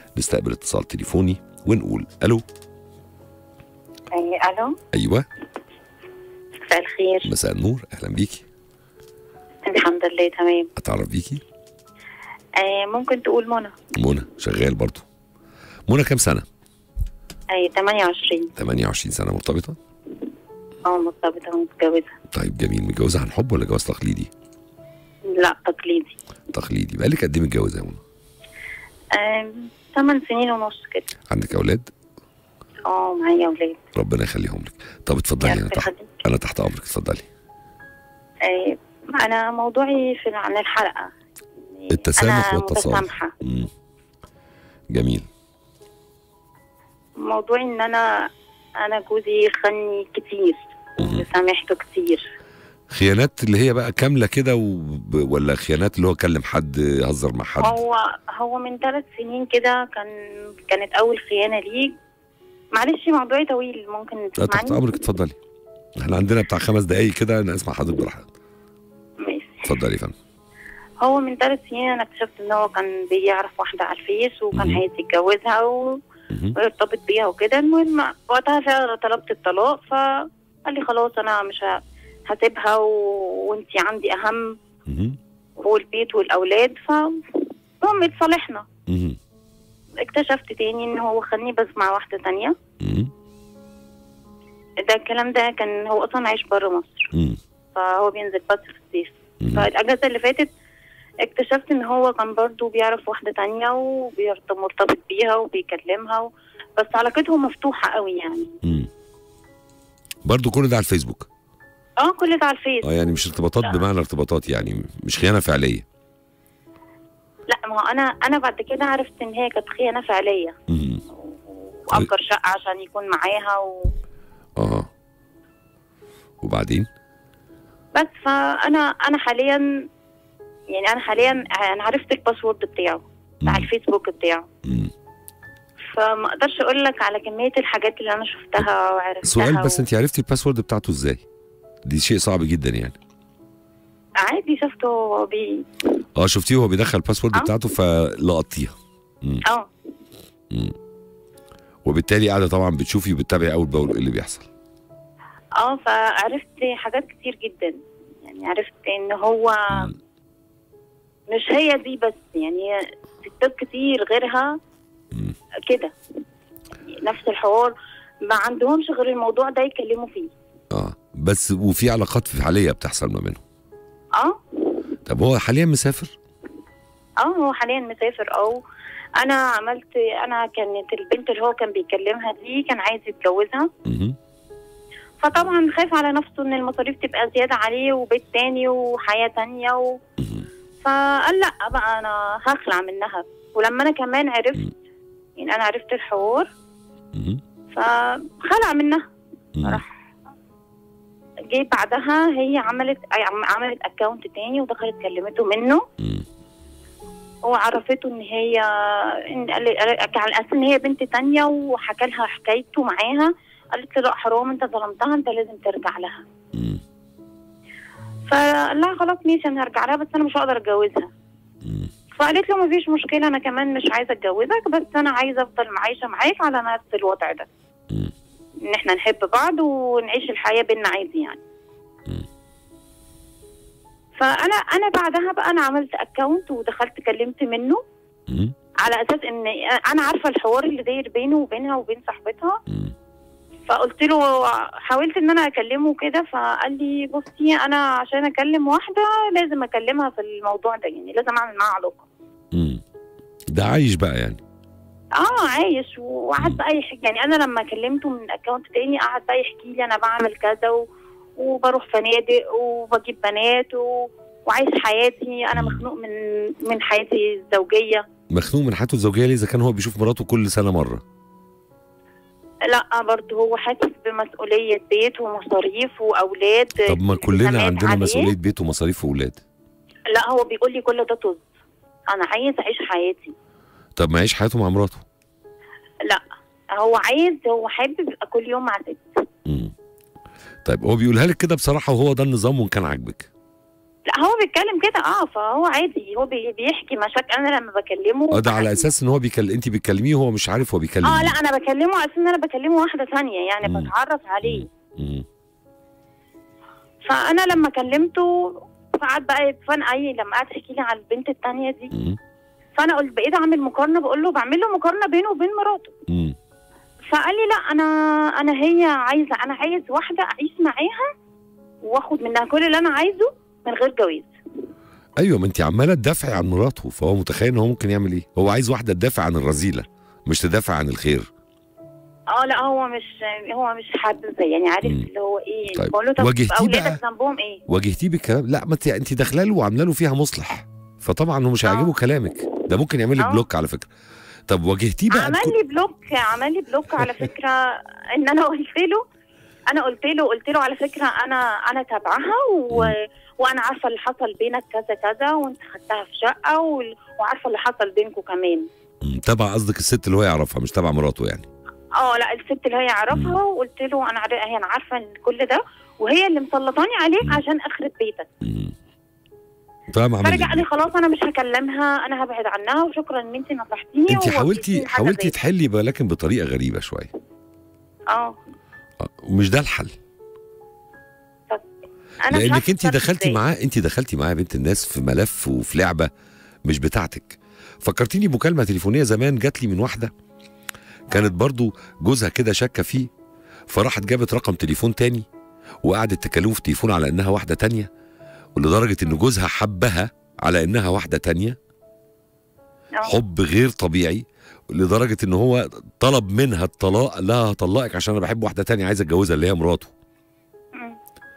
نستقبل اتصال تليفوني ونقول الو أي ألو ايوه مساء الخير مساء النور اهلا بيكي الحمد لله تمام اتعرف بيكي أي ممكن تقول منى منى شغال برضو منى كام سنه أي 28 28 سنه مرتبطه أه مرتبطة ومتجوزة طيب جميل متجوزه عن حب ولا جواز تقليدي لا تقليدي تقليدي بقالك قد ايه متجوزه يا منى أي 8 سنين ونص كده عندك اولاد أه معايا أولاد ربنا يخليهم لك طب اتفضلي يا انا رب تحت يخليك. انا تحت امرك اتفضلي أي أنا موضوعي في عن الحلقة التسامح أنا والتصالح. متسامحة مم. جميل موضوعي إن أنا أنا جوزي خاني كتير وسامحته كتير خيانات اللي هي بقى كامله كده وب... ولا خيانات اللي هو كلم حد هزر مع حد هو هو من ثلاث سنين كده كان كانت أول خيانة ليه معلش موضوعي طويل ممكن لا تحت تسمعني امرك اتفضلي احنا عندنا بتاع خمس دقايق كده انا اسمع حضرتك براحتك ماشي اتفضلي يا فندم هو من ثلاث سنين انا اكتشفت ان هو كان بيعرف واحده على الفيس وكان مهم. عايز يتجوزها و- مهم. ويرتبط بيها وكده المهم وقتها فعلا طلبت الطلاق فقال لي خلاص انا مش ه- هسيبها و... وانتي عندي اهم مهم. هو البيت والاولاد ف المهم اتصالحنا مهم. اكتشفت تاني ان هو خلني بس مع واحده تانية مهم. ده الكلام ده كان هو اصلا عايش بره مصر مهم. فهو بينزل بس في الصيف مهم. فالاجازه اللي فاتت اكتشفت ان هو كان برضو بيعرف واحده تانية ومرتبط بيها وبيكلمها و... بس علاقتهم مفتوحه قوي يعني مهم. برضو كل ده على الفيسبوك اه كل ده على الفيس اه يعني مش ارتباطات لا. بمعنى ارتباطات يعني مش خيانه فعليه لا ما هو انا انا بعد كده عرفت ان هي كانت خيانه فعليه مهم. واجر شقه عشان يكون معاها و... اه وبعدين بس فانا انا حاليا يعني انا حاليا انا عرفت الباسورد بتاعه بتاع مم. الفيسبوك بتاعه مم. فما اقدرش اقول لك على كميه الحاجات اللي انا شفتها وعرفتها سؤال بس و... انت عرفتي الباسورد بتاعته ازاي دي شيء صعب جدا يعني عادي شفته وهو بي اه شفتيه وهو بيدخل الباسورد آه. بتاعته فلقطتيها مم. اه مم. وبالتالي قاعده طبعا بتشوفي وبتتابعي اول باول ايه اللي بيحصل اه فعرفت حاجات كتير جدا يعني عرفت ان هو مم. مش هي دي بس يعني ستات كتير غيرها مم. كده يعني نفس الحوار ما عندهمش غير الموضوع ده يتكلموا فيه اه بس وفي علاقات فعليه بتحصل ما بينهم اه طب هو حاليا مسافر اه هو حاليا مسافر او انا عملت انا كانت البنت اللي هو كان بيكلمها دي كان عايز يتجوزها مهم. فطبعا خايف على نفسه ان المصاريف تبقى زياده عليه وبيت تاني وحياه تانيه و... مهم. فقال لا بقى انا هخلع منها ولما انا كمان عرفت مم. يعني انا عرفت الحوار مهم. فخلع منها مم. راح جه بعدها هي عملت عم- عملت اكونت تاني ودخلت كلمته منه مم. وعرفته ان هي ان قال- قال- على اساس ان هي بنت تانية وحكى لها حكايته معاها قالت له لا حرام انت ظلمتها انت لازم ترجع لها مم. فقال لها خلاص ماشي انا هرجع لها بس انا مش هقدر اتجوزها مم. فقالت له مفيش مشكله انا كمان مش عايزه اتجوزك بس انا عايزه افضل عايشه معاك على نفس الوضع ده مم. ان احنا نحب بعض ونعيش الحياه بينا عادي يعني مم. فانا انا بعدها بقى انا عملت اكونت ودخلت كلمت منه مم. على اساس ان انا عارفه الحوار اللي داير بينه وبينها وبين صاحبتها مم. فقلت له حاولت ان انا اكلمه كده فقال لي بصي انا عشان اكلم واحده لازم اكلمها في الموضوع ده يعني لازم اعمل معاها علاقه مم. ده عايش بقى يعني اه عايش وقعد بقى يحكي يعني انا لما كلمته من اكونت تاني قعد بقى يحكي لي انا بعمل كذا و... وبروح فنادق وبجيب بنات و... وعايش حياتي انا مخنوق من من حياتي الزوجيه مخنوق من حياته الزوجيه ليه اذا كان هو بيشوف مراته كل سنه مره لا برضه هو حاسس بمسؤوليه بيت ومصاريف واولاد طب ما كلنا التزامات عندنا عليه. مسؤوليه بيت ومصاريف واولاد لا هو بيقول لي كل ده طز انا عايز اعيش حياتي طب ما يعيش حياته مع مراته لا هو عايز هو حابب يبقى كل يوم مع ست مم. طيب هو بيقولها لك كده بصراحه وهو ده النظام وان كان عاجبك لا هو بيتكلم كده اه فهو عادي هو بي- بيحكي مشاكل انا لما بكلمه اه ده على اساس ان هو بيكلم انت بتكلميه وهو مش عارف هو بيكلم اه مين. لا انا بكلمه على اساس ان انا بكلمه واحده ثانيه يعني مم. بتعرف عليه مم. فانا لما كلمته فقعد بقى فانا اي لما قعد يحكي لي على البنت الثانيه دي مم. فانا قلت بقيت اعمل مقارنه بقول له بعمل له مقارنه بينه وبين مراته مم. فقال لي لا انا انا هي عايزه انا عايز واحده اعيش معاها واخد منها كل اللي انا عايزه من غير جواز ايوه ما انت عماله تدافعي عن مراته فهو متخيل ان هو ممكن يعمل ايه هو عايز واحده تدافع عن الرذيله مش تدافع عن الخير اه لا هو مش هو مش حد زي يعني عارف مم. اللي هو ايه طيب، بقول له طب واجهتيه اولادك ذنبهم ايه واجهتيه بالكلام لا ما انت انت داخله له وعامله له فيها مصلح فطبعا هو مش آه. هيعجبه كلامك ده ممكن يعمل لك آه. بلوك على فكره طب واجهتيه بقى عمل بكل- لي بلوك عمل لي بلوك على فكره ان انا قلت له انا قلت له قلت له على فكره انا انا تابعها و... مم. وانا عارفه اللي حصل بينك كذا كذا وانت خدتها في شقه وال... وعارفه اللي حصل بينكم كمان مم، تبع قصدك الست اللي هو يعرفها مش تبع مراته يعني اه لا الست اللي هي يعرفها وقلت له انا عارف هي انا عارفه إن كل ده وهي اللي مسلطاني عليك مم. عشان اخرب بيتك مم. فاهم عمل فرجع لي لك خلاص انا مش هكلمها انا هبعد عنها وشكرا ان انت نصحتيني انت ووجهتيني حاولتي لحاجة حاولتي زي- تحلي بقى لكن بطريقه غريبه شويه اه آه، ومش ده الحل انا مش لانك عارفة انت أتصرف دخلتي إزاي. معاه انت دخلتي معاه بنت الناس في ملف وفي لعبه مش بتاعتك فكرتيني بمكالمه تليفونيه زمان جات لي من واحده كانت برضو جوزها كده شاكه فيه فراحت جابت رقم تليفون تاني وقعدت تكلمه في تليفون على انها واحده تانية ولدرجه ان جوزها حبها على انها واحده تانية آه. حب غير طبيعي لدرجه ان هو طلب منها الطلاق قال لها هطلقك عشان انا بحب واحده تانية عايز اتجوزها اللي هي مراته مم.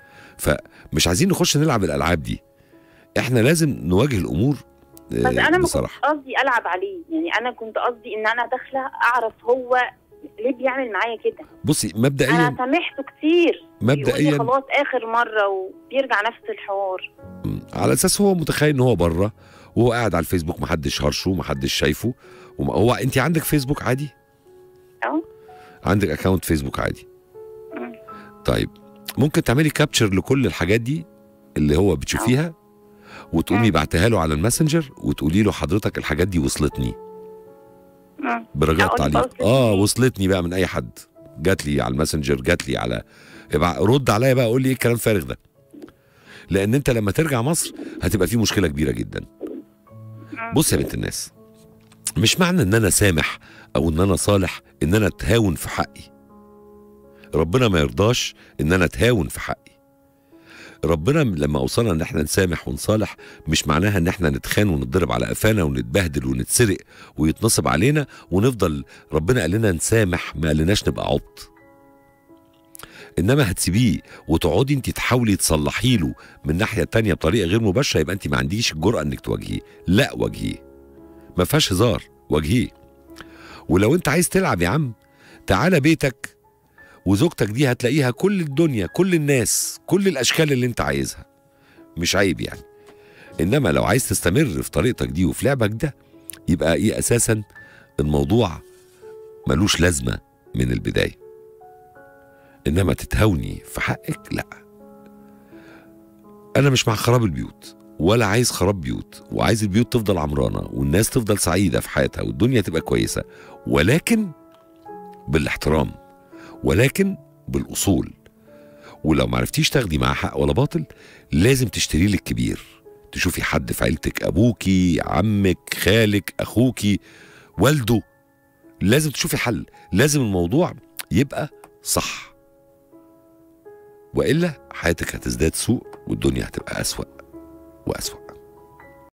مش عايزين نخش نلعب الالعاب دي احنا لازم نواجه الامور آه، بس انا ما كنتش بصراحه قصدي العب عليه يعني انا كنت قصدي ان انا داخله اعرف هو ليه بيعمل معايا كده بصي انا مبدئيا سامحته كتير يقول لي مبدئيا خلاص اخر مره وبيرجع نفس الحوار م، على اساس هو متخيل ان هو بره وهو قاعد على الفيسبوك محدش هرشه محدش شايفه وما- هو انت عندك فيسبوك عادي اه عندك اكونت فيسبوك عادي مم. طيب ممكن تعملي كابتشر لكل الحاجات دي اللي هو بتشوفيها وتقومي مم. بعتها له على الماسنجر وتقولي له حضرتك الحاجات دي وصلتني مم. برجاء أقول التعليق وصلتني اه إيه؟ وصلتني بقى من اي حد جات لي على الماسنجر جات لي على ابع- رد عليا بقى قول لي ايه الكلام الفارغ ده لان انت لما ترجع مصر هتبقى في مشكله كبيره جدا مم. بص يا بنت الناس مش معنى ان انا سامح او ان انا صالح ان انا اتهاون في حقي ربنا ما يرضاش ان انا اتهاون في حقي ربنا لما اوصلنا ان احنا نسامح ونصالح مش معناها ان احنا نتخان ونتضرب على قفانا ونتبهدل ونتسرق ويتنصب علينا ونفضل ربنا قال لنا نسامح ما قالناش نبقى عبط انما هتسيبيه وتقعدي انت تحاولي تصلحي له من الناحيه التانية بطريقه غير مباشره يبقى انت ما عنديش الجرأه انك تواجهيه لا واجهيه ما فيهاش هزار واجهيه ولو انت عايز تلعب يا عم تعالى بيتك وزوجتك دي هتلاقيها كل الدنيا كل الناس كل الاشكال اللي انت عايزها مش عيب يعني انما لو عايز تستمر في طريقتك دي وفي لعبك ده يبقى ايه اساسا الموضوع ملوش لازمه من البدايه انما تتهاوني في حقك لا انا مش مع خراب البيوت ولا عايز خراب بيوت وعايز البيوت تفضل عمرانه والناس تفضل سعيده في حياتها والدنيا تبقى كويسه ولكن بالاحترام ولكن بالاصول ولو ما عرفتيش تاخدي معاه حق ولا باطل لازم تشتري لك كبير تشوفي حد في عيلتك ابوكي عمك خالك اخوكي والده لازم تشوفي حل لازم الموضوع يبقى صح والا حياتك هتزداد سوء والدنيا هتبقى اسوأ واسوأ